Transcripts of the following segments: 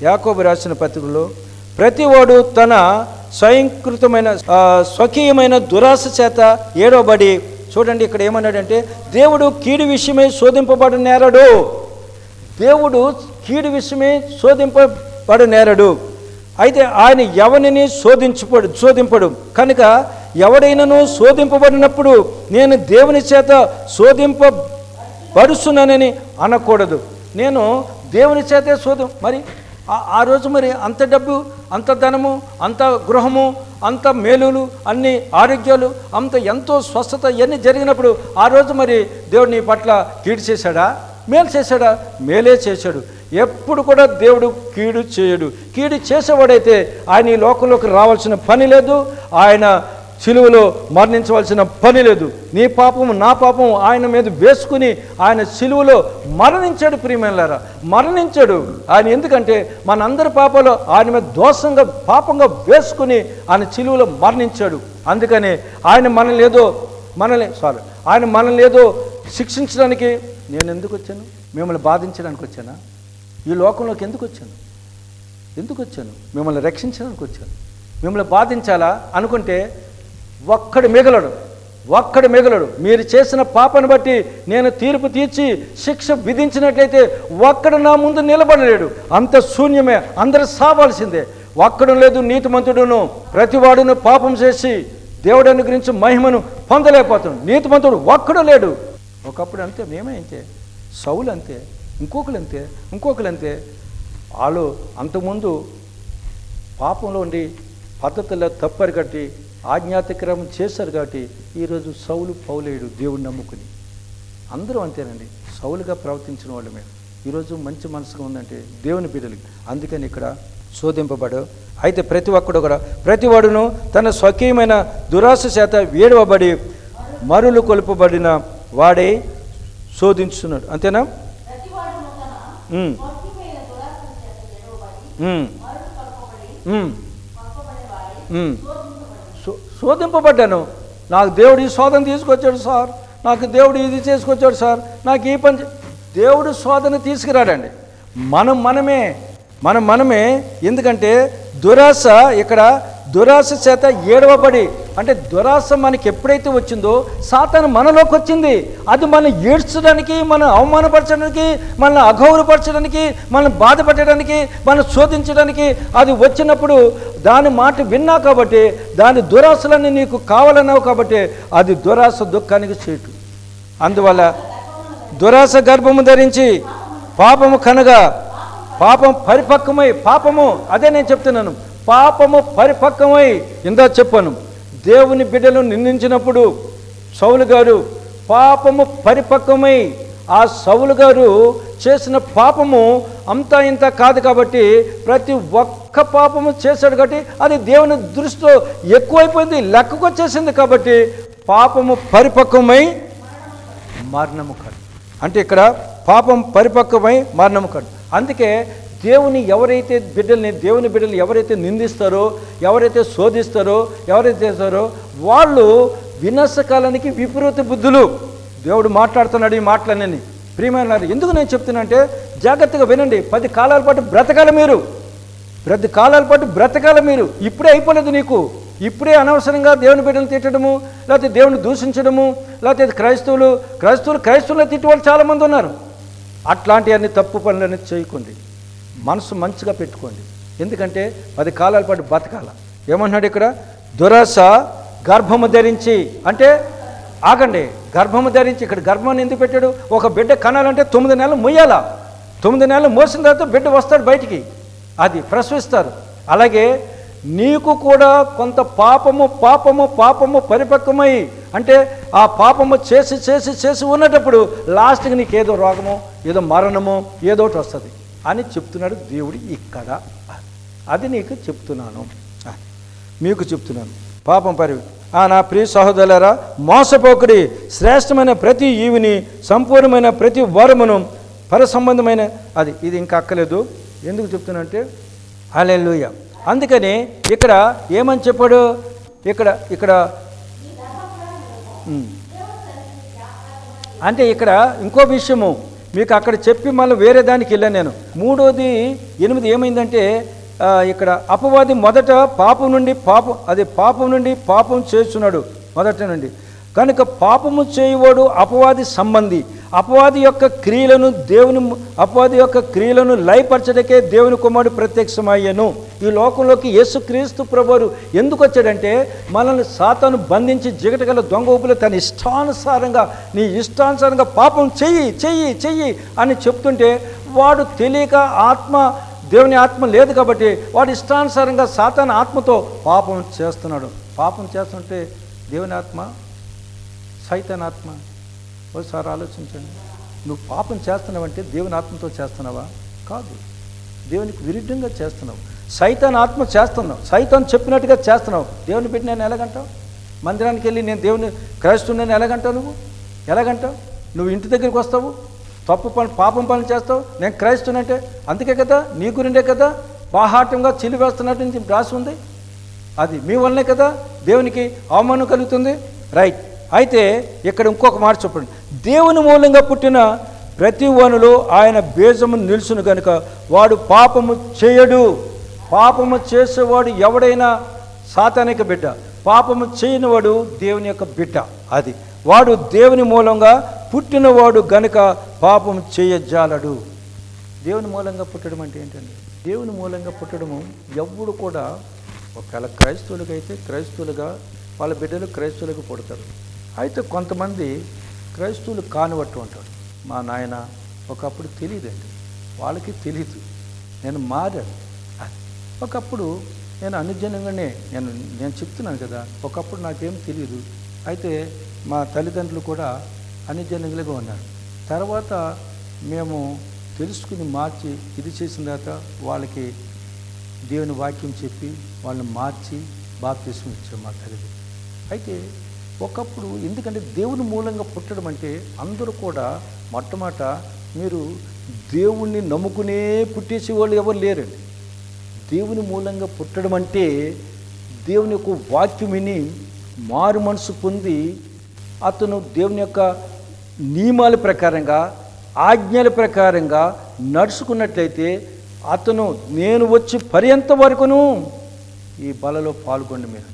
యాకోబు రాసిన పత్రికలో ప్రతివాడు తన స్వయంకృతమైన ఆ, స్వకీయమైన దురాశ చేత ఏడవబడి చూడండి ఇక్కడ ఏమన్నాడంటే దేవుడు కీడు విషయమై శోధింపబడు నేరడు దేవుడు కీడు విషయమే శోధింపబడు నేరడు అయితే ఆయన ఎవరిని శోధించబడు శోధింపడు కనుక ఎవడైనను శోధింపబడినప్పుడు నేను దేవుని చేత శోధింపబడుస్తున్నానని అనకూడదు నేను దేవుని చేతే శోధం మరి ఆ- ఆ రోజు మరి అంత డబ్బు అంత ధనము అంత గృహము అంత మేలులు అన్ని ఆరోగ్యాలు అంత ఎంతో స్వస్థత ఇవన్నీ జరిగినప్పుడు ఆ రోజు మరి దేవుడు నీ పట్ల కీడు చేశాడా మేలు చేశాడా మేలే చేశాడు ఎప్పుడు కూడా దేవుడు కీడు చేయడు కీడు చేసేవాడైతే ఆయన ఈ లోకంలోకి రావాల్సిన పని లేదు ఆయన సిలువలో మరణించవలసిన పని లేదు నీ పాపము నా పాపము ఆయన మీద వేసుకుని ఆయన సిలువలో మరణించాడు ప్రియమేలారా మరణించాడు ఆయన ఎందుకంటే మనందరి పాపాలు ఆయన మీద దోషంగా పాపంగా వేసుకుని ఆయన సిలువలో మరణించాడు అందుకని ఆయన మనల్ని ఏదో మనల్ని సారీ ఆయన మనల్ని ఏదో శిక్షించడానికి నేను ఎందుకు వచ్చాను మిమ్మల్ని బాధించడానికి వచ్చానా ఈ లోకంలోకి ఎందుకు వచ్చాను ఎందుకు వచ్చాను మిమ్మల్ని రక్షించడానికి వచ్చాను మిమ్మల్ని బాధించాలా అనుకుంటే ఒక్కడు మిగలడు ఒక్కడు మిగలడు మీరు చేసిన పాపను బట్టి నేను తీర్పు తీర్చి శిక్ష విధించినట్లయితే ఒక్కడు నా ముందు నిలబడలేడు అంత శూన్యమే అందరు సావాల్సిందే ఒక్కడు లేదు నీతిమంతుడును ప్రతివాడును పాపం చేసి దేవుడు అనుగ్రహించి మహిమను పొందలేకపోతాడు నీతిమంతుడు ఒక్కడు లేడు ఒకప్పుడు అంతే మేమే అంతే సౌలు అంతే ఇంకొకరు అంతే ఇంకొకరు అంతే వాళ్ళు అంతకుముందు పాపంలో ఉండి పద్ధతుల్లో తప్పరు కట్టి ఆజ్ఞాతిక్రమం చేశారు కాబట్టి ఈరోజు సౌలు పౌలేయుడు దేవుని నమ్ముకుని అందరూ అంతేనండి సౌలుగా ప్రవర్తించిన వాళ్ళమే ఈరోజు మంచి మనసుగా ఉందంటే దేవుని బిడ్డలకి అందుకని ఇక్కడ శోధింపబడు అయితే ప్రతి ఒక్కడు కూడా ప్రతి వాడును తన స్వకీయమైన దురాశ చేత వేడవబడి మరులు కొలుపబడిన వాడే శోధించుతున్నాడు అంతేనా ప్రతివాడును తన ఉమ్, స్వకీయమైన దురాశల చేత ఎడవబడి, ఉమ్, మరులు కలపబడి, ఉమ్, పంపబడేవాడే ఉమ్. శోధించబడును. శో- శోధింపబడ్డాను నాకు దేవుడు ఈ శోధన తీసుకొచ్చాడు సార్ నాకు దేవుడు ఇది చేసుకొచ్చాడు సార్ నాకు ఈ పని చే-" దేవుడు శోధన తీసుకురాడండి మనం మనమే మనం మనమే ఎందుకంటే దురాశ ఇక్కడ దురాశ చేత ఏడవబడి అంటే దురాశ మనకి ఎప్పుడైతే వచ్చిందో సాతాను మనలోకి వచ్చింది అది మనం ఏడ్చడానికి మనం అవమానపరచడానికి మనల్ని అగౌరవపరచడానికి మనం బాధపెట్టడానికి మనం శోధించడానికి అది వచ్చినప్పుడు దాని మాట విన్నా కాబట్టి దాని దురాశలన్నీ నీకు కావాలన్నావు కాబట్టి అది దురాశ దుఃఖానికి చేటు అందువల్ల దురాశ గర్భము ధరించి పాపము కనగా పాపం పరిపక్వమై పాపము అదే నేను చెప్తున్నాను పాపము పరిపక్వమై ఇందా చెప్పాను దేవుని బిడ్డలు నిందించినప్పుడు సౌలు గారు పాపము పరిపక్వమై ఆ సౌలు గారు చేసిన పాపము అంతా ఇంత కాదు కాబట్టి ప్రతి ఒక్క పాపము చేశాడు కాబట్టి అది దేవుని దృష్టిలో ఎక్కువైపోయింది లెక్కకు వచ్చేసింది కాబట్టి పాపము పరిపక్వమై మరణము కాదు అంటే ఇక్కడ పాపం పరిపక్వమై మరణము కాదు అందుకే దేవుని ఎవరైతే బిడ్డల్ని దేవుని బిడ్డలు ఎవరైతే నిందిస్తారో ఎవరైతే శోధిస్తారో ఎవరైతే చేస్తారో వాళ్ళు వినాశకాలానికి విపరీత బుద్ధులు దేవుడు మాట్లాడుతున్నాడు ఈ మాటలన్నీ ప్రియమైన వారు, ఎందుకు నేను చెప్తున్నానంటే జాగ్రత్తగా వినండి పది కాలాల పాటు బ్రతకాలి మీరు ప్రతి కాలాల పాటు బ్రతకాల మీరు ఇప్పుడే అయిపోలేదు నీకు ఇప్పుడే అనవసరంగా దేవుని బిడ్డలు తిట్టడము లేకపోతే దేవుని దూషించడము లేకపోతే క్రైస్తవులు క్రైస్తవులు క్రైస్తవులు తిట్టే వాళ్ళు చాలామంది ఉన్నారు అట్లాంటివన్నీ తప్పు పనులన్నీ చేయకండి మనసు మంచిగా పెట్టుకోండి ఎందుకంటే పది కాలాల పాటు బతకాల ఏమన్నాడు ఇక్కడ దురాశ గర్భము ధరించి అంటే ఆగండి గర్భము ధరించి ఇక్కడ గర్భాన్ని ఎందుకు పెట్టాడు ఒక బిడ్డ కనాలంటే తొమ్మిది నెలలు మొయ్యాలా తొమ్మిది నెలలు మోసిన తర్వాత బిడ్డ వస్తాడు బయటికి అది ప్రసవిస్తారు అలాగే నీకు కూడా కొంత పాపము పాపము పాపము పరిపక్వమై అంటే ఆ పాపము చేసి చేసి చేసి ఉన్నటప్పుడు లాస్ట్కి నీకు ఏదో రోగమో ఏదో మరణమో ఏదో ఒకటి వస్తుంది అని చెప్తున్నాడు దేవుడు ఇక్కడ అది నీకు చెప్తున్నాను మీకు చెప్తున్నాను పాపం పరి ఆ నా ప్రియ సహోదరులారా మోసపోకుడి శ్రేష్టమైన ప్రతి ఈవిని సంపూర్ణమైన ప్రతి వరమును పర సంబంధమైన అది ఇది ఇంకా అక్కలేదు ఎందుకు చెప్తున్నానంటే హల్లెలూయా అందుకని ఇక్కడ ఏమని చెప్పాడు ఇక్కడ ఇక్కడ ఉమ్. అంటే ఇక్కడ ఇంకో విషయము మీకు అక్కడ చెప్పి మళ్ళీ వేరే దానికి వెళ్ళాను నేను మూడోది ఎనిమిది ఏమైందంటే ఆ, ఇక్కడ అపవాది మొదట పాపం నుండి పాపం అదే పాపం నుండి పాపం చేస్తున్నాడు మొదట నుండి కనుక పాపము చేయువాడు అపవాది సంబంధి అపవాది యొక్క క్రియలను దేవుని అపవాది యొక్క క్రియలను లయపరచడకే దేవుని కుమారుడు ప్రత్యక్షమయ్యను ఈ లోకంలోకి యేసుక్రీస్తు ప్రభువారు ఎందుకు వచ్చాడంటే మనల్ని సాతాను బంధించి జిగటగల దొంగ ఊపిలో తన ఇష్టానుసారంగా నీ ఇష్టానుసారంగా పాపం చెయ్యి చెయ్యి చెయ్యి అని చెప్తుంటే వాడు తెలియక ఆత్మ దేవుని ఆత్మ లేదు కాబట్టి వాడు ఇష్టానుసారంగా సాతాను ఆత్మతో పాపం చేస్తున్నాడు పాపం చేస్తుంటే దేవుని ఆత్మ సైతాన్ ఆత్మ ఒకసారి ఆలోచించండి నువ్వు పాపం చేస్తున్నావంటే దేవుని ఆత్మతో చేస్తున్నావా కాదు దేవునికి విరుద్ధంగా చేస్తున్నావు సైతాన్ ఆత్మ చేస్తున్నావు సైతాన్ చెప్పినట్టుగా చేస్తున్నావు దేవుని పెట్టి నేను ఎలాగంటావు మందిరానికి వెళ్ళి నేను దేవుని క్రైస్తువుని ఎలాగంటావు నువ్వు ఎలాగంటావు నువ్వు ఇంటి దగ్గరికి వస్తావు తప్పు పని పాపం పనులు చేస్తావు నేను క్రైస్తునంటే అందుకే కదా నీ గురిండే కదా బాహాటంగా చిలివేస్తున్నట్టు నుంచి రాసి ఉంది అది మీ వల్లనే కదా దేవునికి అవమానం కలుగుతుంది రైట్ అయితే ఇక్కడ ఇంకొక మాట చెప్పండి దేవుని మూలంగా పుట్టిన ప్రతి వనులో ఆయన బీజము నిలుచును గనుక వాడు పాపము చేయడు పాపము చేసేవాడు ఎవడైనా సాతానిక బిడ్డ పాపము చేయనివాడు దేవుని యొక్క బిడ్డ అది వాడు దేవుని మూలంగా పుట్టినవాడు గనుక పాపం చేయజాలడు దేవుని మూలంగా పుట్టడం అంటే ఏంటండి దేవుని మూలంగా పుట్టడము ఎవ్వడు కూడా ఒకవేళ క్రైస్తవులుగా అయితే క్రైస్తవులుగా వాళ్ళ బిడ్డలు క్రైస్తవులుగా పుడతారు అయితే కొంతమంది క్రైస్తవులు కానివట్టు అంటారు మా నాయన ఒకప్పుడు తెలియదండి వాళ్ళకి తెలియదు నేను మారాను అది. ఒకప్పుడు నేను అనుజనంగానే నేను నేను చెప్తున్నాను కదా ఒకప్పుడు నాకేం తెలియదు అయితే మా తల్లిదండ్రులు కూడా అనుజనంగా ఉన్నారు తర్వాత మేము తెలుసుకుని మార్చి ఇది చేసిన తర్వాత వాళ్ళకి దేవుని వాక్యం చెప్పి వాళ్ళని మార్చి బాప్తీసం ఇచ్చాం మా తల్లిది అయితే ఒకప్పుడు ఎందుకంటే దేవుని మూలంగా పుట్టడం అంటే అందరూ కూడా మొట్టమొదట మీరు దేవుణ్ణి నమ్ముకునే పుట్టేసే వాళ్ళు ఎవరు లేరండి దేవుని మూలంగా పుట్టడం అంటే దేవుని యొక్క వాక్యం విని మారు మనసు పొంది అతను దేవుని యొక్క నియమాల ప్రకారంగా ఆజ్ఞల ప్రకారంగా నడుచుకున్నట్లయితే అతను నేను వచ్చి పర్యంత వరకును ఈ బలలో పాల్గొండి మీరు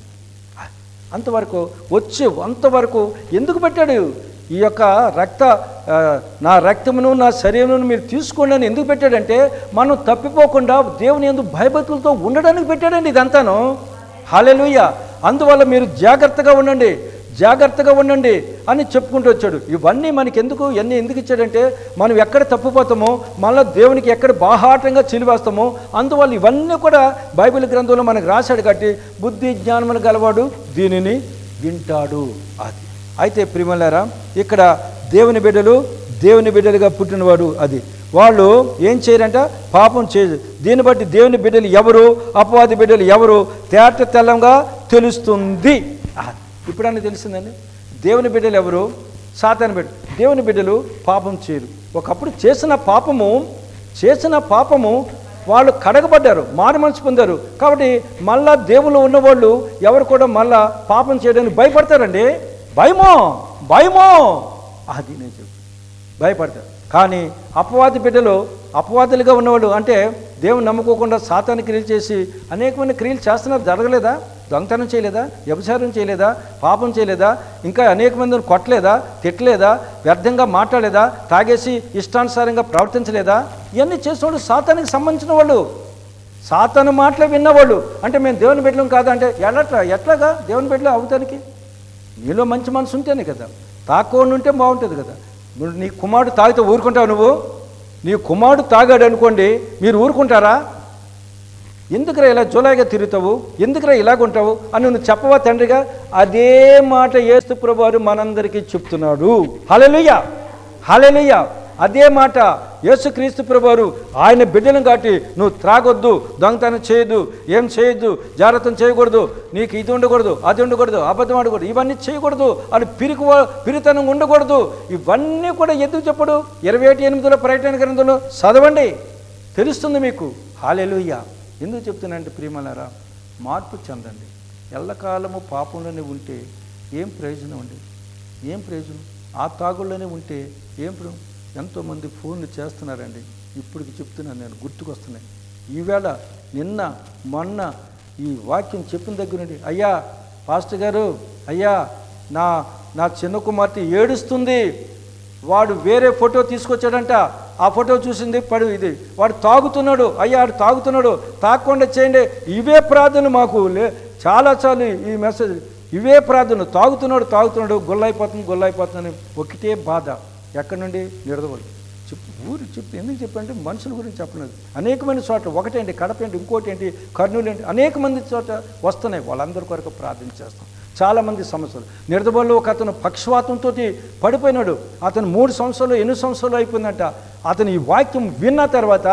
అంతవరకు వచ్చే అంతవరకు ఎందుకు పెట్టాడు ఈ యొక్క రక్త ఆ, నా రక్తమును నా శరీరమును మీరు తీసుకోండి అని ఎందుకు పెట్టాడంటే మనం తప్పిపోకుండా దేవుని ఎందుకు భయభక్తులతో ఉండడానికి పెట్టాడండి ఇదంతాను హాలెలుయ్య అందువల్ల మీరు జాగ్రత్తగా ఉండండి జాగ్రత్తగా ఉండండి అని చెప్పుకుంటూ వచ్చాడు ఇవన్నీ మనకి ఎందుకు ఇవన్నీ ఎందుకు ఇచ్చాడంటే మనం ఎక్కడ తప్పిపోతామో మళ్ళీ దేవునికి ఎక్కడ బాహాటంగా చిలివేస్తామో అందువల్ల ఇవన్నీ కూడా బైబిల్ గ్రంథంలో మనకు రాశాడు కాబట్టి బుద్ధి జ్ఞానములు గలవాడు దీనిని వింటాడు అది అయితే ప్రిమలారా ఇక్కడ దేవుని బిడ్డలు దేవుని బిడ్డలుగా పుట్టినవాడు అది వాళ్ళు ఏం చేయరంట పాపం చేయరు దీన్ని బట్టి దేవుని బిడ్డలు ఎవరు అపవాది బిడ్డలు ఎవరు తేట తెల్లంగా తెలుస్తుంది అది. ఇప్పుడన్నా తెలిసిందండి దేవుని బిడ్డలు ఎవరు సాతాను బిడ్డ దేవుని బిడ్డలు పాపం చేయరు ఒకప్పుడు చేసిన పాపము చేసిన పాపము వాళ్ళు కడగబడ్డారు మారు మనసు పొందారు కాబట్టి మళ్ళా దేవుళ్ళు ఉన్నవాళ్ళు ఎవరు కూడా మళ్ళా పాపం చేయడానికి భయపడతారండి భయమో భయమో అది నేను చెప్పు భయపడతారు కానీ అపవాది బిడ్డలు అపవాదులుగా ఉన్నవాళ్ళు అంటే దేవుని నమ్ముకోకుండా సాతాన్ని క్రియలు చేసి అనేకమైన క్రియలు చేస్తున్నారు జరగలేదా దొంగతనం చేయలేదా వ్యభిచారం చేయలేదా పాపం చేయలేదా ఇంకా అనేక మందిని కొట్టలేదా తిట్టలేదా వ్యర్థంగా మాట్లాడలేదా తాగేసి ఇష్టానుసారంగా ప్రవర్తించలేదా ఇవన్నీ చేసినవాడు సాతానికి సంబంధించిన వాళ్ళు సాతాను మాటలు విన్నవాళ్ళు అంటే మేము దేవుని బిడ్డలం కాదా అంటే ఎట్లా ఎట్లాగా దేవుని బిడ్డలు అవుతానికి నీలో మంచి మనసు ఉంటేనే కదా తాకోని ఉంటే బాగుంటుంది కదా ఇప్పుడు నీ కుమారుడు తాగితే ఊరుకుంటావు నువ్వు నీ కుమారుడు తాగాడు అనుకోండి మీరు ఊరుకుంటారా ఎందుకురా ఇలా జోలాయిగా తిరుగుతావు ఎందుకురా ఇలాగుంటావు అని నువ్వు చెప్పవా తండ్రిగా అదే మాట ఏస్తు ప్రభువారు మనందరికీ చెప్తున్నాడు హలెలుయ్య హలెలుయ్య అదే మాట యేసుక్రీస్తు ప్రభువారు ఆయన బిడ్డలను కాటి నువ్వు త్రాగొద్దు దొంగతనం చేయొద్దు ఏం చేయొద్దు జాగ్రత్తం చేయకూడదు నీకు ఇది ఉండకూడదు అది ఉండకూడదు అబద్ధం ఆడకూడదు ఇవన్నీ చేయకూడదు అని పిరికి పిరితనం ఉండకూడదు ఇవన్నీ కూడా ఎందుకు చెప్పడు ఇరవై ఒకటి ఎనిమిదిలో పర్యటన గ్రంథంలో చదవండి తెలుస్తుంది మీకు హాలెలుయ్య ఎందుకు చెప్తున్నానంటే ప్రియమలారా మార్పు చెందండి ఎల్లకాలము పాపంలోనే ఉంటే ఏం ప్రయోజనం అండి ఏం ప్రయోజనం ఆ తాగుల్లోనే ఉంటే ఏం ప్ర ఎంతోమంది ఫోన్లు చేస్తున్నారండి ఇప్పటికి చెప్తున్నాను నేను గుర్తుకొస్తున్నాయి ఈవేళ నిన్న మొన్న ఈ వాక్యం చెప్పిన దగ్గర నుండి అయ్యా పాస్టర్ గారు అయ్యా నా నా చిన్న కుమార్తె ఏడుస్తుంది వాడు వేరే ఫోటో తీసుకొచ్చాడంట ఆ ఫోటో చూసింది పడు ఇది వాడు తాగుతున్నాడు అయ్యా వాడు తాగుతున్నాడు తాగకుండా చేయండి ఇవే ప్రార్థన మాకు లే చాలా చాలు ఈ మెసేజ్ ఇవే ప్రార్థన తాగుతున్నాడు తాగుతున్నాడు గొల్లైపోతుంది గొల్లైపోతుంది ఒకటే బాధ ఎక్కడి నుండి నిడదవలు చెప్పు ఊరు చెప్పు ఎందుకు చెప్పంటే మనుషుల గురించి చెప్పలేదు అనేకమైన చోట్ల ఒకటేంటి కడప ఏంటి ఇంకోటి ఏంటి కర్నూలు ఏంటి అనేక మంది చోట వస్తున్నాయి వాళ్ళందరి కొరకు ప్రార్థన చేస్తాం చాలామంది సమస్యలు నిర్దబల్లో ఒక అతను పక్షవాతంతో పడిపోయినాడు అతను మూడు సంవత్సరాలు ఎన్ని సంవత్సరాలు అయిపోయిందంట అతను ఈ వాక్యం విన్న తర్వాత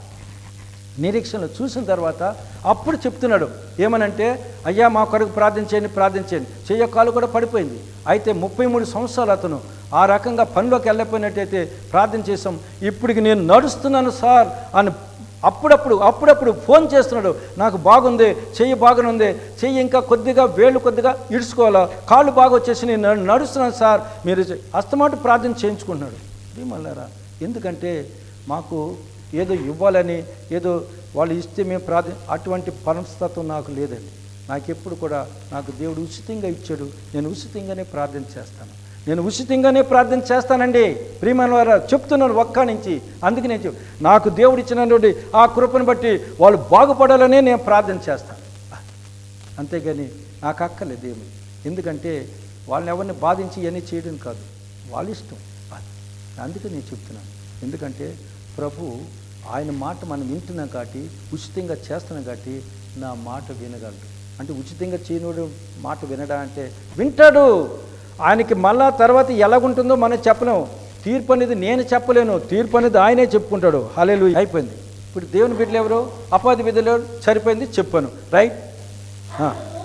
నిరీక్షణలు చూసిన తర్వాత అప్పుడు చెప్తున్నాడు ఏమనంటే అయ్యా మా కొరకు ప్రార్థించేయండి ప్రార్థించేయండి చెయ్య కాలు కూడా పడిపోయింది అయితే ముప్పై మూడు సంవత్సరాలు అతను ఆ రకంగా పనిలోకి వెళ్ళిపోయినట్టయితే ప్రార్థన చేసాం ఇప్పటికి నేను నడుస్తున్నాను సార్ అని అప్పుడప్పుడు అప్పుడప్పుడు ఫోన్ చేస్తున్నాడు నాకు బాగుంది చెయ్యి బాగానుంది చెయ్యి ఇంకా కొద్దిగా వేళ్ళు కొద్దిగా ఇడుచుకోవాలా కాళ్ళు బాగా వచ్చేసి నేను నడు- నడుస్తున్నాను సార్ మీరు చె- అస్తమాటు ప్రార్థన చేయించుకుంటున్నాడు మళ్ళారా ఎందుకంటే మాకు ఏదో ఇవ్వాలని ఏదో వాళ్ళు ఇస్తే మేము ప్రార్థన అటువంటి మనస్తత్వం నాకు లేదండి నాకు ఎప్పుడు కూడా నాకు దేవుడు ఉచితంగా ఇచ్చాడు నేను ఉచితంగానే ప్రార్థన చేస్తాను నేను ఉచితంగానే ప్రార్థన చేస్తానండి ప్రియమైన వారు చెప్తున్నాను ఒక్క నుంచి అందుకే నేను చెప్ నాకు దేవుడు ఇచ్చినటువంటి ఆ కృపను బట్టి వాళ్ళు బాగుపడాలనే నేను ప్రార్థన చేస్తాను అంతేగాని నాకు అక్కర్లేదు ఏమి ఎందుకంటే వాళ్ళని ఎవరిని బాధించి ఇవన్నీ చేయడం కాదు వాళ్ళ ఇష్టం అందుకే నేను చెప్తున్నాను ఎందుకంటే ప్రభు ఆయన మాట మనం వింటున్నాం కాబట్టి ఉచితంగా చేస్తున్నాం కాబట్టి నా మాట వినగలడు అంటే ఉచితంగా చేయనోడు మాట వినడా అంటే వింటాడు ఆయనకి మళ్ళా తర్వాత ఎలాగుంటుందో మనం చెప్పలేము తీర్పు అనేది నేను చెప్పలేను తీర్పు అనేది ఆయనే చెప్పుకుంటాడు హలేలు అయిపోయింది ఇప్పుడు దేవుని బిడ్డలు ఎవరు అపాధి బిడ్డలు ఎవరు? సరిపోయింది చెప్పాను రైట్ ఆ.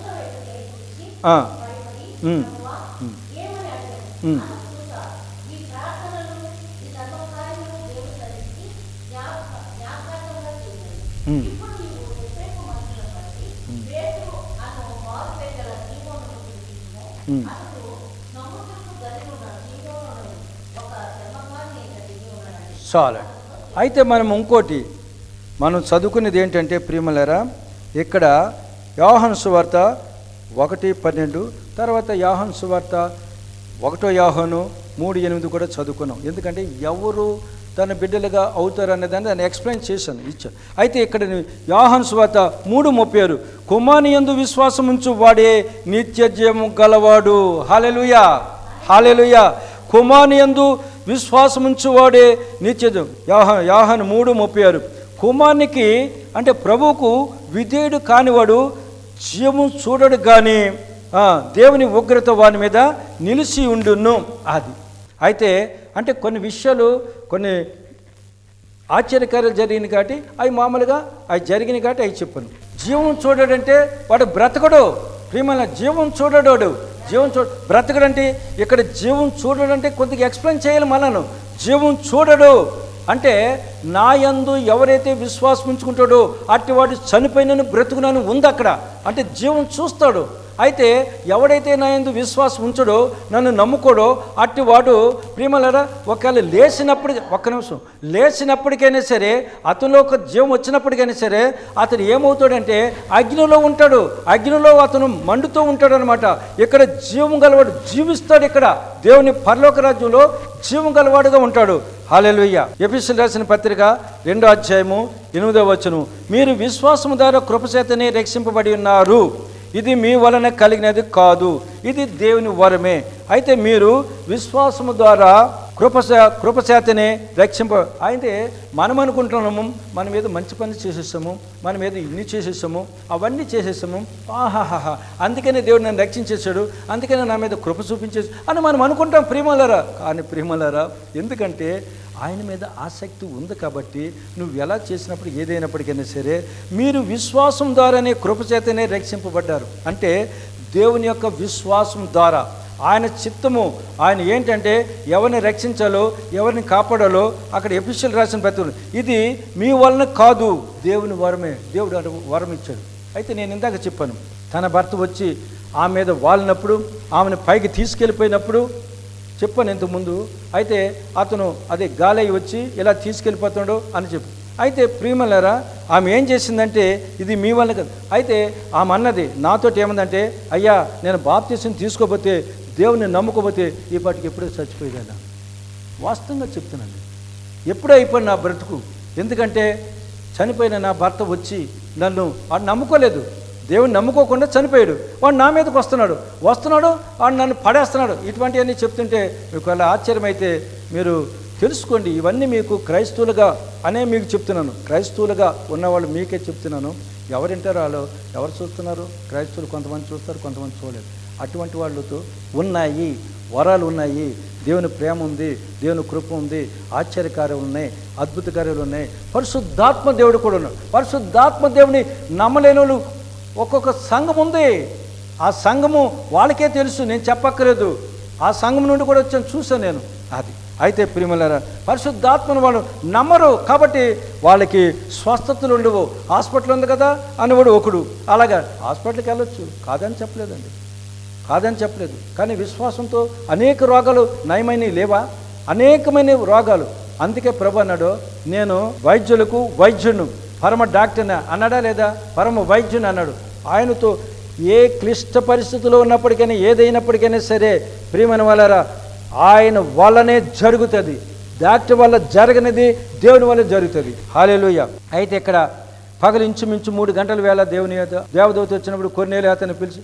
ఆ. ఉమ్. ఉమ్. ఉమ్. ఈ ప్రార్థనలు ఈ సర్వకార్యములు దేవుని సన్నిధికి జ్ఞాపక జ్ఞాపకంగా చేయాలి ఉమ్. ఇప్పుడు నీవు వ్యతిరేక మనుషుల బట్టి పేతురు అను మారు పెట్టగల జీవోను తీసుకుని ఉమ్. అతడు సముద్రపు గదిలో ఉన్న జీవోను ఒక చర్మకాన్ని కలిగి ఉన్నాడని చాలు అయితే మనం ఇంకోటి మనం చదువుకునేది ఏంటంటే ప్రియమలరా ఇక్కడ యోహన్ సువార్త ఒకటి పన్నెండు తర్వాత యోహన్ సువార్త ఒకటో యోహను మూడు ఎనిమిది కూడా చదువుకున్నాం ఎందుకంటే ఎవరు తన బిడ్డలుగా అవుతారు అనే దాన్ని దాన్ని ఎక్స్ప్లెయిన్ చేశాను ఇచ్చాను అయితే ఇక్కడ యోహన్ సువార్త మూడు ముప్పై ఆరు కుమాని ఎందు విశ్వాసం ఉంచు వాడే నిత్య జీవము గలవాడు హాలెలుయా హాలెలుయా కుమాని ఎందు విశ్వాసముంచువాడే నిత్యజం యాహ యాహన్ మూడు ముప్పై ఆరు కుమార్నికి అంటే ప్రభువుకు విధేయుడు కానివాడు జీవము చూడడు కానీ ఆ, దేవుని ఉగ్రత వాని మీద నిలిచి ఉండును అది అయితే అంటే కొన్ని విషయాలు కొన్ని ఆశ్చర్యకార్యాలు జరిగినాయి కాబట్టి అవి మామూలుగా అవి జరిగినాయి కాబట్టి అవి చెప్పాను జీవం చూడడంటే వాడు బ్రతకడు ప్రియమైన జీవం చూడడోడు జీవం చూ బ్రతకడంటే ఇక్కడ జీవం చూడడంటే కొద్దిగా ఎక్స్ప్లెయిన్ చేయాలి మనను జీవం చూడడు అంటే నా యందు ఎవరైతే విశ్వాసం ఉంచుకుంటాడో అట్టివాడు చనిపోయినను బ్రతుకునని ఉంది అక్కడ అంటే జీవం చూస్తాడు అయితే ఎవడైతే నా యందు విశ్వాసం ఉంచడో నన్ను నమ్ముకోడో అట్టివాడు ప్రియమలరా ఒకవేళ లేచినప్పుడు ఒక్క నిమిషం లేచినప్పటికైనా సరే అతనిలో ఒక జీవం వచ్చినప్పటికైనా సరే అతను ఏమవుతాడంటే అగ్నిలో ఉంటాడు అగ్నిలో అతను మండుతూ ఉంటాడు అనమాట ఇక్కడ జీవం గలవాడు జీవిస్తాడు ఇక్కడ దేవుని పరలోక రాజ్యంలో జీవం గలవాడుగా ఉంటాడు హాలెలుయ్య ఎపిసిల్ రాసిన పత్రిక రెండో అధ్యాయము ఎనిమిదో వచనం మీరు విశ్వాసము ద్వారా కృపచేతనే రక్షింపబడి ఉన్నారు ఇది మీ వలన కలిగినది కాదు ఇది దేవుని వరమే అయితే మీరు విశ్వాసము ద్వారా కృపశ కృపచేతనే రక్షింప అయితే మనం అనుకుంటున్నాము మనం ఏదో మంచి పని చేసేసాము మనం ఏదో ఇన్ని చేసేసాము అవన్నీ చేసేసాము ఆహాహాహా అందుకనే దేవుడు నన్ను రక్షించేశాడు అందుకనే నా మీద కృప చూపించేసి అని మనం అనుకుంటాం ప్రేమలరా కానీ ప్రేమలరా ఎందుకంటే ఆయన మీద ఆసక్తి ఉంది కాబట్టి నువ్వు ఎలా చేసినప్పుడు ఏదైనప్పటికైనా సరే మీరు విశ్వాసం ద్వారానే కృపచేతనే రక్షింపబడ్డారు అంటే దేవుని యొక్క విశ్వాసం ద్వారా ఆయన చిత్తము ఆయన ఏంటంటే ఎవరిని రక్షించాలో ఎవరిని కాపాడాలో అక్కడ ఎఫిషియల్ రాసిన ప్రతి ఇది మీ వలన కాదు దేవుని వరమే దేవుడు అటు వరం ఇచ్చాడు అయితే నేను ఇందాక చెప్పాను తన భర్త వచ్చి ఆమె మీద వాలినప్పుడు ఆమెను పైకి తీసుకెళ్ళిపోయినప్పుడు చెప్పాను ఇంతకుముందు అయితే అతను అదే గాలి అయి వచ్చి ఇలా తీసుకెళ్ళిపోతున్నాడు అని చెప్పి అయితే ప్రియమలరా ఆమె ఏం చేసిందంటే ఇది మీ వల్ల కదా అయితే ఆమె అన్నది నాతోటి ఏమందంటే అయ్యా నేను బాప్తీసం తీసుకోపోతే దేవుని నమ్ముకోపోతే ఈ పాటికి ఎప్పుడో చచ్చిపోయేదాన్ని వాస్తవంగా చెప్తున్నాను ఎప్పుడో అయిపోయింది నా బ్రతుకు ఎందుకంటే చనిపోయిన నా భర్త వచ్చి నన్ను వాడు నమ్ముకోలేదు దేవుని నమ్ముకోకుండా చనిపోయాడు వాడు నా మీదకి వస్తున్నాడు వస్తున్నాడు వాడు నన్ను పడేస్తున్నాడు ఇటువంటివన్నీ చెప్తుంటే మీకు అలా ఆశ్చర్యమైతే మీరు తెలుసుకోండి ఇవన్నీ మీకు క్రైస్తవులుగా అనే మీకు చెప్తున్నాను క్రైస్తవులుగా ఉన్నవాళ్ళు మీకే చెప్తున్నాను ఎవరింటారో వాళ్ళు ఎవరు చూస్తున్నారు క్రైస్తవులు కొంతమంది చూస్తారు కొంతమంది చూడలేదు అటువంటి వాళ్ళతో ఉన్నాయి వరాలు ఉన్నాయి దేవుని ప్రేమ ఉంది దేవుని కృప ఉంది ఆశ్చర్యకార్యాలు ఉన్నాయి అద్భుత కార్యాలు ఉన్నాయి పరిశుద్ధాత్మ దేవుడు కూడా ఉన్నాడు పరిశుద్ధాత్మ దేవుని నమ్మలేని వాళ్ళు ఒక్కొక్క సంఘం ఉంది ఆ సంఘము వాళ్ళకే తెలుసు నేను చెప్పక్కర్లేదు ఆ సంఘం నుండి కూడా వచ్చాను చూసాను నేను అది అయితే ప్రియులారా పరిశుద్ధాత్మను వాళ్ళు నమ్మరు కాబట్టి వాళ్ళకి స్వస్థతలు ఉండవు హాస్పిటల్ ఉంది కదా అనేవాడు ఒకడు అలాగా హాస్పిటల్కి వెళ్ళొచ్చు కాదని చెప్పలేదండి కాదని చెప్పలేదు కానీ విశ్వాసంతో అనేక రోగాలు నయమైనవి లేవా అనేకమైన రోగాలు అందుకే ప్రభు అన్నాడు నేను వైద్యులకు వైద్యును పరమ డాక్టర్ని అన్నాడా లేదా పరమ వైద్యుని అన్నాడు ఆయనతో ఏ క్లిష్ట పరిస్థితుల్లో ఉన్నప్పటికైనా ఏదైనప్పటికైనా సరే ప్రియమైన వాళ్ళరా ఆయన వల్లనే జరుగుతుంది డాక్టర్ వల్ల జరగనిది దేవుని వల్ల జరుగుతుంది హాలేలుయ అయితే ఇక్కడ పగలు ఇంచుమించు మూడు గంటల వేళ దేవుని యొక్క దేవదూత వచ్చినప్పుడు కొన్నేళ్ళు అతను పిలిచి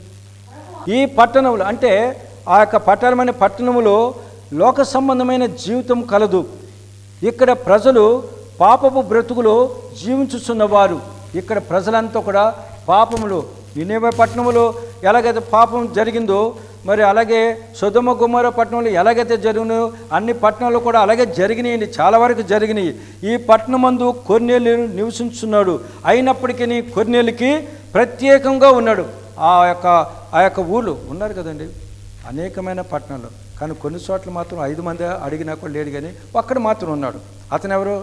ఈ పట్టణంలో అంటే ఆ యొక్క పట్టణమైన పట్టణములో లోక సంబంధమైన జీవితం కలదు ఇక్కడ ప్రజలు పాపపు బ్రతుకులో జీవించుచున్నవారు ఇక్కడ ప్రజలంతా కూడా పాపములు నినేవ పట్టణములో ఎలాగైతే పాపం జరిగిందో మరి అలాగే సుధమ గుమ్మర పట్టణంలో ఎలాగైతే జరిగినో అన్ని పట్టణాలు కూడా అలాగే జరిగినాయండి చాలా వరకు జరిగినాయి ఈ పట్టణమందు కొన్నేళ్ళు నివసించున్నాడు అయినప్పటికీ కొన్నేళ్ళకి ప్రత్యేకంగా ఉన్నాడు ఆ యొక్క ఆ యొక్క ఊళ్ళు ఉన్నారు కదండి అనేకమైన పట్టణాలు కానీ కొన్ని చోట్ల మాత్రం ఐదు మంది అడిగినా కూడా లేడు కానీ ఒక్కడ మాత్రం ఉన్నాడు అతను ఎవరు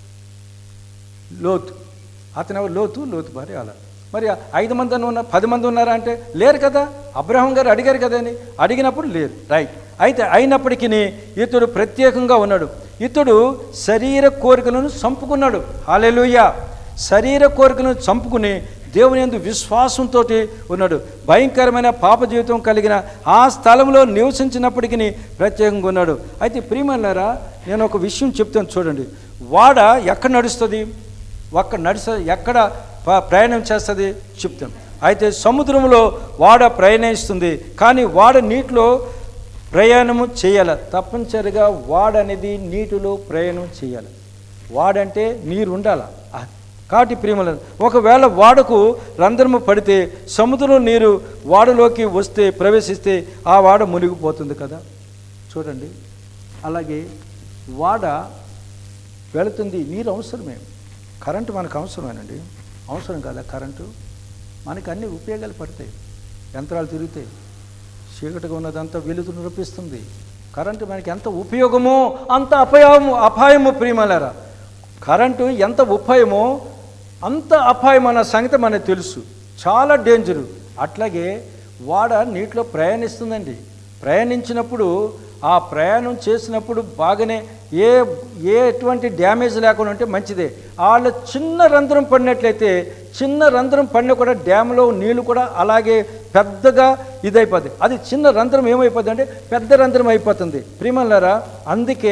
లోతు అతను ఎవరు లోతు లోతు భార్య అలా మరి ఐదు మంది అని ఉన్నారు పది మంది ఉన్నారా అంటే లేరు కదా అబ్రహం గారు అడిగారు కదా అని అడిగినప్పుడు లేరు రైట్ అయితే అయినప్పటికీ ఇతడు ప్రత్యేకంగా ఉన్నాడు ఇతడు శరీర కోరికలను చంపుకున్నాడు హాలెలుయ్య శరీర కోరికలను చంపుకుని దేవుని ఎందు విశ్వాసంతో ఉన్నాడు భయంకరమైన పాప జీవితం కలిగిన ఆ స్థలంలో నివసించినప్పటికీ ప్రత్యేకంగా ఉన్నాడు అయితే ప్రియమన్నారా నేను ఒక విషయం చెప్తాను చూడండి వాడ ఎక్కడ నడుస్తుంది ఒక్క నడిచ ఎక్కడ ప- ప్రయాణం చేస్తుంది చెప్తాం అయితే సముద్రంలో వాడ ప్రయాణిస్తుంది కానీ వాడ నీటిలో ప్రయాణము చేయాలి తప్పనిసరిగా వాడ అనేది నీటిలో ప్రయాణం చేయాలి వాడంటే నీరు ఉండాల కాటి ప్రియముల ఒకవేళ వాడకు రంధ్రము పడితే సముద్రం నీరు వాడలోకి వస్తే ప్రవేశిస్తే ఆ వాడ మునిగిపోతుంది కదా చూడండి అలాగే వాడ వెళుతుంది నీరు అవసరమే కరెంటు మనకు అవసరమేనండి అవసరం కదా కరెంటు మనకి అన్ని ఉపయోగాలు పడతాయి యంత్రాలు తిరుగుతాయి చీకటిగా ఉన్నదంతా వెలుతురు రూపిస్తుంది కరెంటు మనకి ఎంత ఉపయోగమో అంత అపాయము అపాయము ప్రియమలారా కరెంటు ఎంత ఉపాయమో అంత అపాయం అన్న సంగతి మనకు తెలుసు చాలా డేంజరు అట్లాగే వాడ నీటిలో ప్రయాణిస్తుందండి ప్రయాణించినప్పుడు ఆ ప్రయాణం చేసినప్పుడు బాగానే ఏ ఏ ఎటువంటి డ్యామేజ్ లేకుండా ఉంటే మంచిదే వాళ్ళ చిన్న రంధ్రం పడినట్లయితే చిన్న రంధ్రం పడినా కూడా డ్యామ్లో నీళ్లు కూడా అలాగే పెద్దగా ఇదైపోతుంది అది చిన్న రంధ్రం ఏమైపోతుంది అంటే పెద్ద రంధ్రం అయిపోతుంది ప్రియమల్లారా అందుకే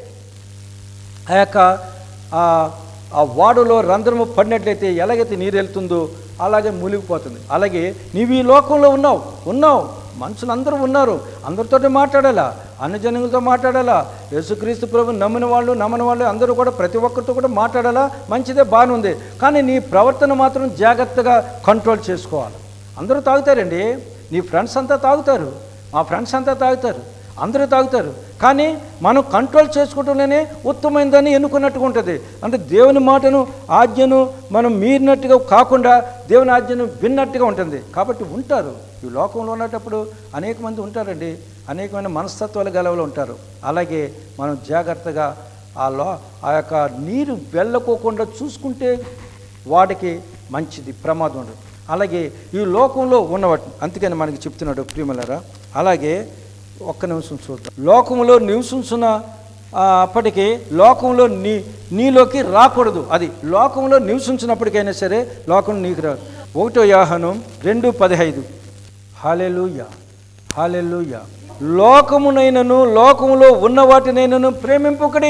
ఆ యొక్క ఆ- ఆ వాడులో రంధ్రము పడినట్లయితే ఎలాగైతే నీరు వెళ్తుందో అలాగే మునిగిపోతుంది అలాగే నీవు ఈ లోకంలో ఉన్నావు ఉన్నావు మనుషులు అందరూ ఉన్నారు అందరితోటి మాట్లాడాలా అన్ని జనులతో మాట్లాడాలా యేసుక్రీస్తు ప్రభు నమ్మిన వాళ్ళు నమ్మని వాళ్ళు అందరూ కూడా ప్రతి ఒక్కరితో కూడా మాట్లాడాలా మంచిదే బాగానే ఉంది కానీ నీ ప్రవర్తన మాత్రం జాగ్రత్తగా కంట్రోల్ చేసుకోవాలి అందరూ తాగుతారండి నీ ఫ్రెండ్స్ అంతా తాగుతారు మా ఫ్రెండ్స్ అంతా తాగుతారు అందరూ తాగుతారు కానీ మనం కంట్రోల్ చేసుకోవటంలోనే ఉత్తమైందని ఎన్నుకున్నట్టుగా ఉంటుంది అంటే దేవుని మాటను ఆజ్ఞను మనం మీరినట్టుగా కాకుండా దేవుని ఆజ్ఞను విన్నట్టుగా ఉంటుంది కాబట్టి ఉంటారు ఈ లోకంలో ఉన్నప్పుడు అనేక మంది ఉంటారండి అనేకమైన మనస్తత్వాలు గలవలు ఉంటారు అలాగే మనం జాగ్రత్తగా ఆ లో ఆ యొక్క నీరు వెళ్ళకోకుండా చూసుకుంటే వాటికి మంచిది ప్రమాదం ఉండదు అలాగే ఈ లోకంలో ఉన్నవాటి అందుకని మనకి చెప్తున్నాడు ప్రియమలరా అలాగే ఒక్క నిమిషం చూద్దాం లోకములో నివసించిన ఆ, అప్పటికి లోకంలో నీ నీలోకి రాకూడదు అది లోకంలో నివసించినప్పటికైనా సరే లోకం నీకు రాదు ఒకటో యాహనం రెండు పదిహైదు హాలెలుయా హాలెలుయా లోకమునైనను లోకములో ఉన్న వాటినైనను ప్రేమింపుకడి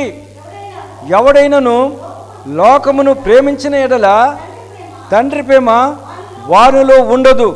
ఎవడైనను లోకమును ప్రేమించిన ఎడల తండ్రి ప్రేమ వారిలో ఉండదు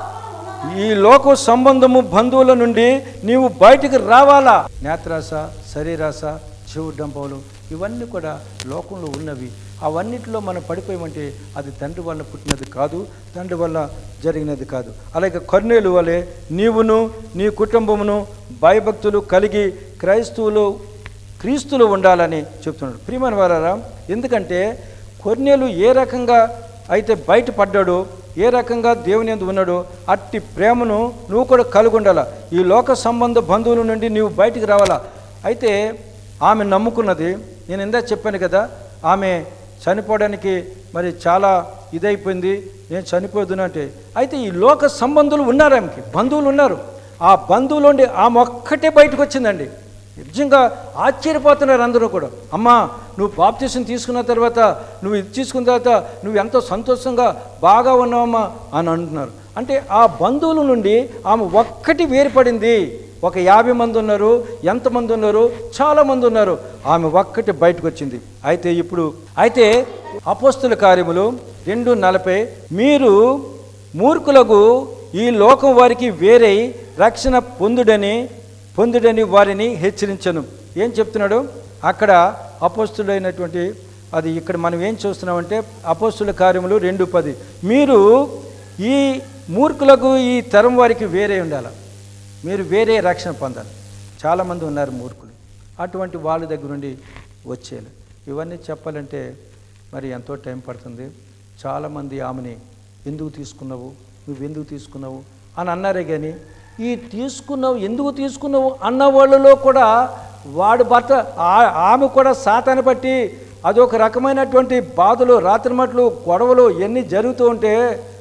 ఈ లోక సంబంధము బంధువుల నుండి నీవు బయటికి రావాలా నేత్రాస శరీరాస చెవు డంపములు ఇవన్నీ కూడా లోకంలో ఉన్నవి అవన్నిటిలో మనం పడిపోయామంటే అది తండ్రి వల్ల పుట్టినది కాదు తండ్రి వల్ల జరిగినది కాదు అలాగే కర్ణేలు వలె నీవును నీ కుటుంబమును భయభక్తులు కలిగి క్రైస్తవులు క్రీస్తులు ఉండాలని చెప్తున్నాడు ప్రియమైన వారారా ఎందుకంటే కొన్నేలు ఏ రకంగా అయితే బయటపడ్డాడో ఏ రకంగా దేవుని ఎందు ఉన్నాడో అట్టి ప్రేమను నువ్వు కూడా కలిగి ఉండాలా ఈ లోక సంబంధ బంధువుల నుండి నీవు బయటికి రావాలా అయితే ఆమె నమ్ముకున్నది నేను ఇందా చెప్పాను కదా ఆమె చనిపోవడానికి మరి చాలా ఇదైపోయింది నేను చనిపోదును అంటే అయితే ఈ లోక సంబంధులు ఉన్నారు ఆమెకి బంధువులు ఉన్నారు ఆ బంధువులు ఉండి ఆమె ఒక్కటే బయటకు వచ్చిందండి నిజంగా ఆశ్చర్యపోతున్నారు అందరూ కూడా అమ్మా నువ్వు బాప్తీసం తీసుకున్న తర్వాత నువ్వు ఇది తీసుకున్న తర్వాత నువ్వు ఎంతో సంతోషంగా బాగా ఉన్నావమ్మా అని అంటున్నారు అంటే ఆ బంధువుల నుండి ఆమె ఒక్కటి వేరుపడింది ఒక యాభై మంది ఉన్నారు ఎంతమంది ఉన్నారు చాలామంది ఉన్నారు ఆమె ఒక్కటి బయటకు వచ్చింది అయితే ఇప్పుడు అయితే అపోస్తుల కార్యములు రెండు నలభై మీరు మూర్ఖులకు ఈ లోకం వారికి వేరే రక్షణ పొందుడని పొందుడని వారిని హెచ్చరించను ఏం చెప్తున్నాడు అక్కడ అపోస్తుడైనటువంటి అది ఇక్కడ మనం ఏం చూస్తున్నామంటే అపోస్తుల కార్యములు రెండు పది మీరు ఈ మూర్ఖులకు ఈ తరం వారికి వేరే ఉండాలి మీరు వేరే రక్షణ పొందాలి చాలామంది ఉన్నారు మూర్ఖులు అటువంటి వాళ్ళ దగ్గర నుండి వచ్చేయాలి ఇవన్నీ చెప్పాలంటే మరి ఎంతో టైం పడుతుంది చాలామంది ఆమెని ఎందుకు తీసుకున్నావు నువ్వు ఎందుకు తీసుకున్నావు అని అన్నారే కానీ ఈ తీసుకున్నావు ఎందుకు తీసుకున్నావు అన్న వాళ్ళలో కూడా వాడు భర్త ఆ- ఆమె కూడా సాతాన్ని బట్టి అదొక రకమైనటువంటి బాధలు రాత్రిమట్లు గొడవలు ఎన్ని జరుగుతూ ఉంటే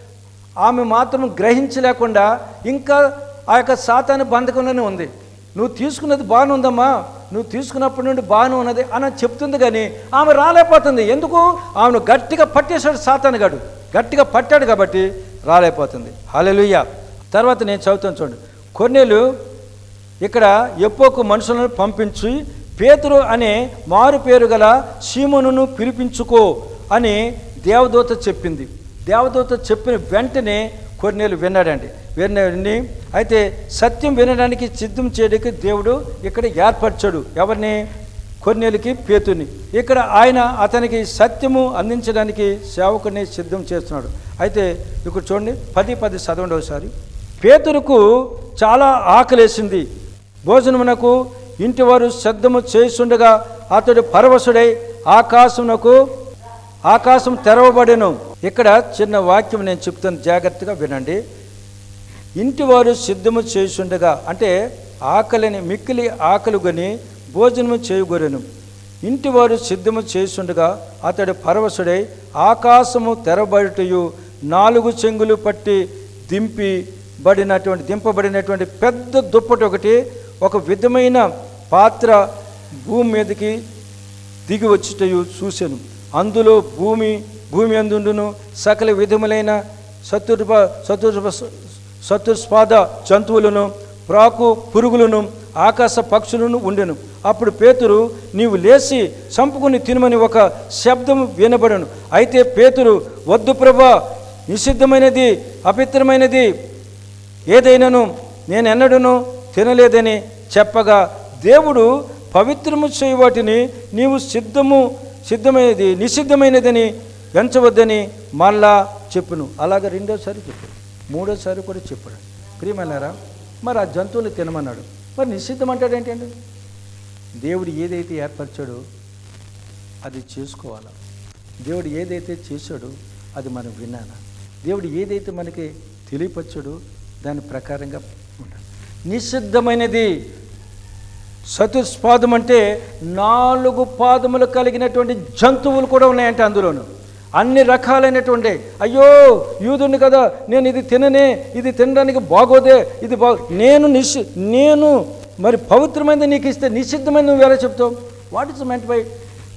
ఆమె మాత్రం గ్రహించలేకుండా ఇంకా ఆ యొక్క సాతాను బంధకంలోనే ఉంది నువ్వు తీసుకున్నది బాగానే ఉందమ్మా నువ్వు తీసుకున్నప్పటి నుండి బాగానే ఉన్నది అని చెప్తుంది కానీ ఆమె రాలేకపోతుంది ఎందుకు ఆమెను గట్టిగా పట్టేశాడు సాతాను గడు గట్టిగా పట్టాడు కాబట్టి రాలేకపోతుంది హాలెలుయ్య తర్వాత నేను చదువుతాను చూడండి కొన్నేళ్ళు ఇక్కడ ఎప్పోకు మనుషులను పంపించి పేతురు అనే మారు పేరు గల సీమోనును పిలిపించుకో అని దేవదూత చెప్పింది దేవదూత చెప్పిన వెంటనే కొన్నేళ్ళు విన్నాడండి విని అయితే సత్యం వినడానికి సిద్ధం చేయడానికి దేవుడు ఇక్కడ ఏర్పరచాడు ఎవరిని కొన్నేళ్ళకి పేతుని ఇక్కడ ఆయన అతనికి సత్యము అందించడానికి సేవకుని సిద్ధం చేస్తున్నాడు అయితే ఇక్కడ చూడండి పది పది చదవండి ఒకసారి పేతురుకు చాలా ఆకలేసింది భోజనమునకు ఇంటివారు శబ్దము చేస్తుండగా అతడు పరవశుడై ఆకాశమునకు ఆకాశం తెరవబడెను ఇక్కడ చిన్న వాక్యం నేను చెప్తాను జాగ్రత్తగా వినండి ఇంటివారు సిద్ధము చేస్తుండగా అంటే ఆకలిని మిక్కిలి ఆకలి కొని భోజనము చేయగొరెను ఇంటివారు సిద్ధము చేస్తుండగా అతడు పరవశుడై ఆకాశము తెరబడుటయు నాలుగు చెంగులు పట్టి దింపి బడినటువంటి దింపబడినటువంటి పెద్ద దుప్పటి ఒకటి ఒక విధమైన పాత్ర భూమి మీదకి దిగి వచ్చుటయు చూశాను అందులో భూమి భూమి అందుండును సకల విధములైన శత్రుప శత్రు శత్రుస్పాద జంతువులను ప్రాకు పురుగులను ఆకాశ పక్షులను ఉండెను అప్పుడు పేతురు నీవు లేచి చంపుకుని తినమని ఒక శబ్దం వినబడను అయితే పేతురు వద్దు ప్రభా నిషిద్ధమైనది అపిత్రమైనది ఏదైనాను నేను ఎన్నడూను తినలేదని చెప్పగా దేవుడు పవిత్రము చేయి వాటిని నీవు సిద్ధము సిద్ధమైనది నిషిద్ధమైనదని ఎంచవద్దని మళ్ళా చెప్పును అలాగ రెండోసారి చెప్పాడు మూడోసారి కూడా చెప్పాడు ప్రియమన్నారా మరి ఆ జంతువులు తినమన్నాడు మరి నిషిద్ధం అంటాడు ఏంటండి దేవుడు ఏదైతే ఏర్పరిచాడో అది చేసుకోవాలా దేవుడు ఏదైతే చేశాడో అది మనం వినాలా దేవుడు ఏదైతే మనకి తెలియపరచాడో దాని ప్రకారంగా ఉండాలి నిషిద్ధమైనది చతుస్పాదం అంటే నాలుగు పాదములు కలిగినటువంటి జంతువులు కూడా ఉన్నాయంటే అందులోను అన్ని రకాలైనటువంటి అయ్యో యూదుని కదా నేను ఇది తిననే ఇది తినడానికి బాగోదే ఇది బా నేను నిషి నేను మరి పవిత్రమైనది నీకు ఇస్తే నిషిద్ధమైనది నువ్వు ఎలా చెప్తావు వాట్ ఇస్ మెంట్ బై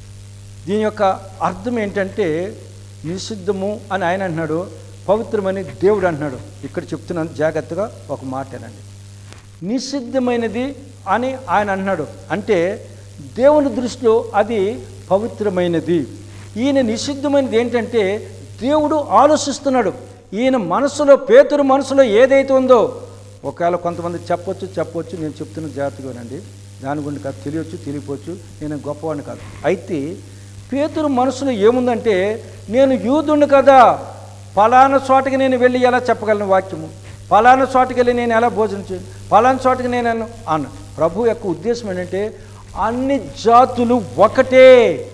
దీని యొక్క అర్థం ఏంటంటే నిషిద్ధము అని ఆయన అంటున్నాడు పవిత్రమని దేవుడు అంటున్నాడు ఇక్కడ చెప్తున్నాను జాగ్రత్తగా ఒక మాటేనండి నిషిద్ధమైనది అని ఆయన అంటున్నాడు అంటే దేవుని దృష్టిలో అది పవిత్రమైనది ఈయన నిషిద్ధమైనది ఏంటంటే దేవుడు ఆలోచిస్తున్నాడు ఈయన మనసులో పేతురు మనసులో ఏదైతే ఉందో ఒకవేళ కొంతమంది చెప్పొచ్చు చెప్పొచ్చు నేను చెప్తున్న జాగ్రత్తగానండి దాని గురించి కాదు తెలియచ్చు తెలియపోవచ్చు నేను గొప్పవాడిని కాదు అయితే పేతురు మనసులో ఏముందంటే నేను యూదుణ్ణి కదా పలానా చోటకి నేను వెళ్ళి ఎలా చెప్పగలను వాక్యము పలానా చోటకి వెళ్ళి నేను ఎలా భోజనం చేయను పలానా చోటకి నేను అన్న అన్న ప్రభు యొక్క ఉద్దేశం ఏంటంటే అన్ని జాతులు ఒకటే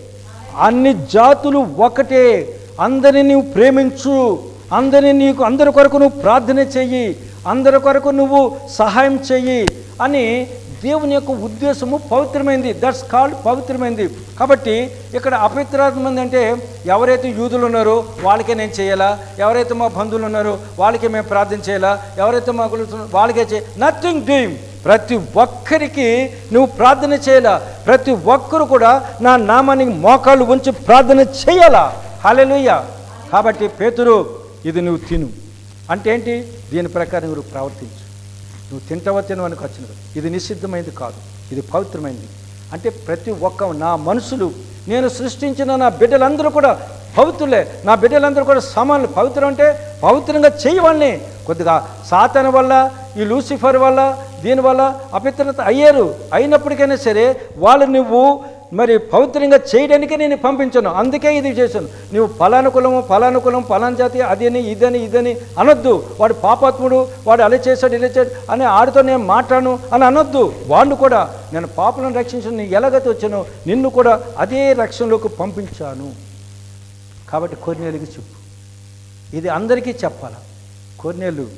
అన్ని జాతులు ఒకటే అందరిని నువ్వు ప్రేమించు అందరిని నీకు అందరి కొరకు నువ్వు ప్రార్థన చెయ్యి అందరి కొరకు నువ్వు సహాయం చెయ్యి అని దేవుని యొక్క ఉద్దేశము పవిత్రమైంది దట్స్ కాల్డ్ పవిత్రమైంది కాబట్టి ఇక్కడ అపవిత్రమైంది అంటే ఎవరైతే యూదులు ఉన్నారో వాళ్ళకే నేను చేయాలా ఎవరైతే మా బంధువులు ఉన్నారో వాళ్ళకే మేము ప్రార్థన చేయాలా ఎవరైతే మా గురువులు ఉన్నారో వాళ్ళకే చేయ నథింగ్ డూయింగ్ ప్రతి ఒక్కరికి నువ్వు ప్రార్థన చేయాలా ప్రతి ఒక్కరు కూడా నా నామానికి మోకాళ్ళు ఉంచి ప్రార్థన చేయాలా హల్లెలూయా కాబట్టి పేతురు ఇది నువ్వు తిను అంటే ఏంటి దీని ప్రకారం నువ్వు ప్రవర్తించు నువ్వు తింటవా తినవని వచ్చినది ఇది నిషిద్ధమైనది కాదు ఇది పవిత్రమైనది అంటే ప్రతి ఒక్క నా మనుషులు నేను సృష్టించిన నా బిడ్డలందరూ కూడా పవిత్రులే నా బిడ్డలందరూ కూడా సమానులు పవిత్రం అంటే పవిత్రంగా చేయవాళ్ళని కొద్దిగా సాతన వల్ల ఈ లూసిఫర్ వల్ల దీనివల్ల అపిత్రత అయ్యారు అయినప్పటికైనా సరే వాళ్ళు నువ్వు మరి పవిత్రంగా చేయడానికే నేను పంపించాను అందుకే ఇది చేశాను నువ్వు ఫలానా కులము ఫలానా కులం ఫలానా జాతి అదని ఇదని ఇదని అనొద్దు వాడు పాపాత్ముడు వాడు అలా చేశాడు ఇలా చేశాడు అని ఆడితో నేను మాట్లాడను అని అనొద్దు వాడిని కూడా నేను పాపలను రక్షించాను నేను ఎలాగైతే వచ్చానో నిన్ను కూడా అదే రక్షణలోకి పంపించాను కాబట్టి కొన్నేళ్ళకి చెప్పు ఇది అందరికీ చెప్పాల కొన్నేళ్ళు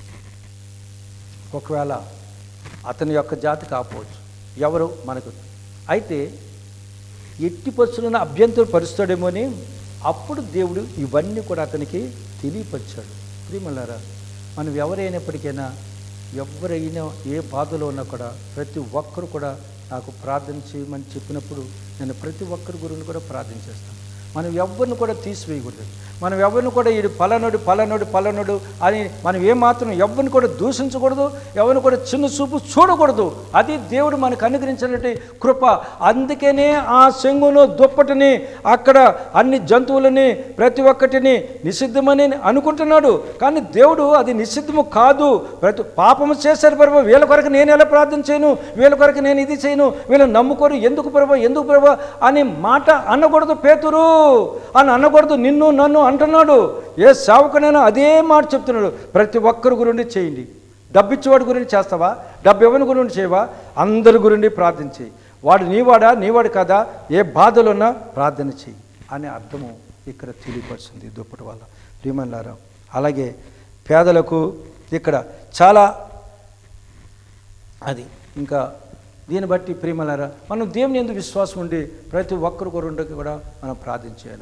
ఒకవేళ అతని యొక్క జాతి కాకపోవచ్చు ఎవరు మనకు అయితే ఎట్టి పరిస్థితులను అభ్యంతరం పరుస్తాడేమో అని అప్పుడు దేవుడు ఇవన్నీ కూడా అతనికి తెలియపరిచాడు ప్రియమల్లారా మనం ఎవరైనప్పటికైనా ఎవరైనా ఏ బాధలో ఉన్నా కూడా ప్రతి ఒక్కరు కూడా నాకు ప్రార్థన చేయమని చెప్పినప్పుడు నేను ప్రతి ఒక్కరి గురించి కూడా ప్రార్థన చేస్తాను మనం ఎవరిని కూడా తీసివేయకూడదు మనం ఎవరిని కూడా ఇది పలనుడు పలనుడు పలనుడు అని మనం ఏమాత్రం ఎవరిని కూడా దూషించకూడదు ఎవరిని కూడా చిన్న చూపు చూడకూడదు అది దేవుడు మనకు అనుగ్రహించినటువంటి కృప అందుకనే ఆ శంగును దుప్పటిని అక్కడ అన్ని జంతువులని ప్రతి ఒక్కటిని నిషిద్ధమని అనుకుంటున్నాడు కానీ దేవుడు అది నిషిద్ధము కాదు ప్రతి పాపము చేశారు ప్రభు వీళ్ళ కొరకు నేను ఎలా ప్రార్థన చేయను వీళ్ళ కొరకు నేను ఇది చేయను వీళ్ళు నమ్ముకోరు ఎందుకు ప్రభు ఎందుకు ప్రభు అని మాట అనకూడదు పేతురు అని అనకూడదు నిన్ను నన్ను అంటున్నాడు ఏ సేవకునైనా అదే మాట చెప్తున్నాడు ప్రతి ఒక్కరి గురించి చేయండి డబ్బిచ్చేవాడి గురించి చేస్తావా డబ్బు ఎవరి గురించి చేయవా అందరి గురించి ప్రార్థన చేయి వాడు నీవాడా నీవాడు కదా ఏ బాధలు ఉన్నా ప్రార్థన చేయి అనే అర్థము ఇక్కడ తెలియపరుస్తుంది దుప్పటి వల్ల ప్రియమల్లారా అలాగే పేదలకు ఇక్కడ చాలా అది ఇంకా దీన్ని బట్టి ప్రియమలారా మనం దేవుని ఎందుకు విశ్వాసం ఉండి ప్రతి ఒక్కరు కొరకు కూడా మనం ప్రార్థన చేయాలి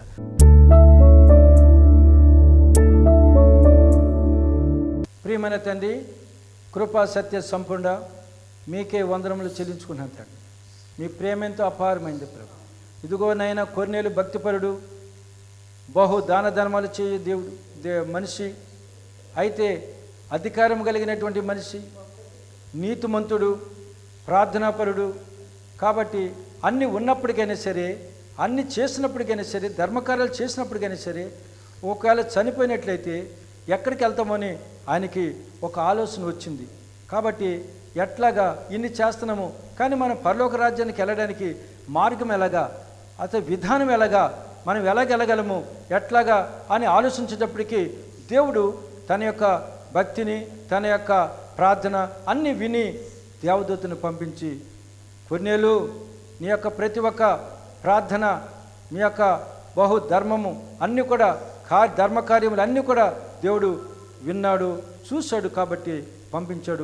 ప్రియమైన తండ్రి కృపా సత్య సంపూర్ణ మీకే వందనములు చెల్లించుకున్నాను తండ్రి మీ ప్రేమ ఎంతో అపారమైంది ప్రభు ఇదిగో నైనా కొన్నేళ్ళు భక్తిపరుడు బహు దాన ధర్మాలు చేయ దేవుడు దే మనిషి అయితే అధికారం కలిగినటువంటి మనిషి నీతిమంతుడు ప్రార్థనాపరుడు కాబట్టి అన్ని ఉన్నప్పటికైనా సరే అన్ని చేసినప్పటికైనా సరే ధర్మకార్యాలు చేసినప్పటికైనా సరే ఒకవేళ చనిపోయినట్లయితే ఎక్కడికి వెళ్తామని ఆయనకి ఒక ఆలోచన వచ్చింది కాబట్టి ఎట్లాగా ఇన్ని చేస్తున్నాము కానీ మనం పరలోక రాజ్యానికి వెళ్ళడానికి మార్గం ఎలాగా అసలు విధానం ఎలాగా మనం ఎలాగ వెళ్ళగలము ఎట్లాగా అని ఆలోచించేటప్పటికీ దేవుడు తన యొక్క భక్తిని తన యొక్క ప్రార్థన అన్ని విని దేవదూతను పంపించి కొన్నేళ్ళు నీ యొక్క ప్రతి ఒక్క ప్రార్థన మీ యొక్క బహు ధర్మము అన్నీ కూడా కా ధర్మ కార్యములు అన్నీ కూడా దేవుడు విన్నాడు చూశాడు కాబట్టి పంపించాడు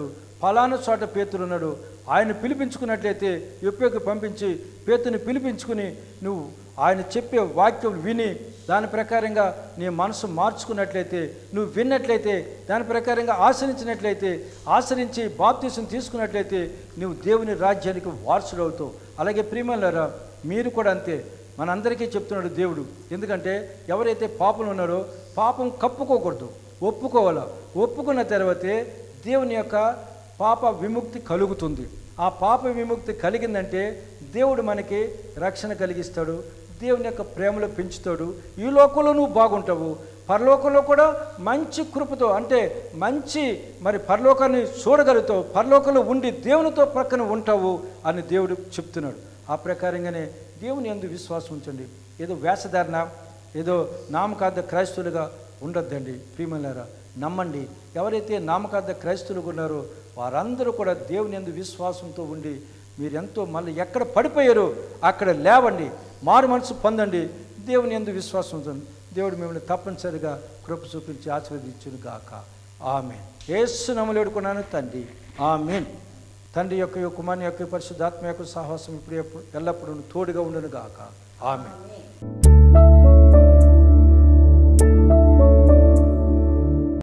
ఫలానా చోట పేతురు ఉన్నాడు ఆయన పిలిపించుకున్నట్లయితే యొప్పేకు పంపించి పేతుని పిలిపించుకుని నువ్వు ఆయన చెప్పే వాక్యం విని దాని ప్రకారంగా నీ మనసు మార్చుకున్నట్లయితే నువ్వు విన్నట్లయితే దాని ప్రకారంగా ఆచరించినట్లయితే ఆచరించి బాప్తీసం తీసుకున్నట్లయితే నువ్వు దేవుని రాజ్యానికి వారసుడవుతావు అలాగే ప్రియమల్లారా మీరు కూడా అంతే మనందరికీ చెప్తున్నాడు దేవుడు ఎందుకంటే ఎవరైతే పాపలు ఉన్నారో పాపం కప్పుకోకూడదు ఒప్పుకోవాలా ఒప్పుకున్న తర్వాతే దేవుని యొక్క పాప విముక్తి కలుగుతుంది ఆ పాప విముక్తి కలిగిందంటే దేవుడు మనకి రక్షణ కలిగిస్తాడు దేవుని యొక్క ప్రేమలో పెంచుతాడు ఈ లోకంలో నువ్వు బాగుంటావు పరలోకంలో కూడా మంచి కృపతో అంటే మంచి మరి పరలోకాన్ని చూడగలుగుతావు పరలోకంలో ఉండి దేవునితో ప్రక్కన ఉంటావు అని దేవుడు చెప్తున్నాడు ఆ ప్రకారంగానే దేవుని ఎందు విశ్వాసం ఉంచండి ఏదో వేషధారణ ఏదో నామకార్థ క్రైస్తవులుగా ఉండొద్దండి ప్రియమలారా నమ్మండి ఎవరైతే నామకార్థ క్రైస్తవులుగా ఉన్నారో వారందరూ కూడా దేవుని ఎందు విశ్వాసంతో ఉండి మీరెంతో మళ్ళీ ఎక్కడ పడిపోయారో అక్కడ లేవండి మారు మనసు పొందండి దేవుని ఎందు విశ్వాసం ఉంచండి దేవుడు మిమ్మల్ని తప్పనిసరిగా కృప చూపించి ఆశీర్వదించును గాక ఆమె ఏసు నమ్మలేడుకున్నాను తండ్రి ఆమెన్ తండ్రి యొక్క కుమారుని యొక్క పరిశుద్ధాత్మ యొక్క సాహసం ఇప్పుడు ఎప్పుడు ఎల్లప్పుడూ తోడుగా ఉండును గాక ఆమె ఆమేన్.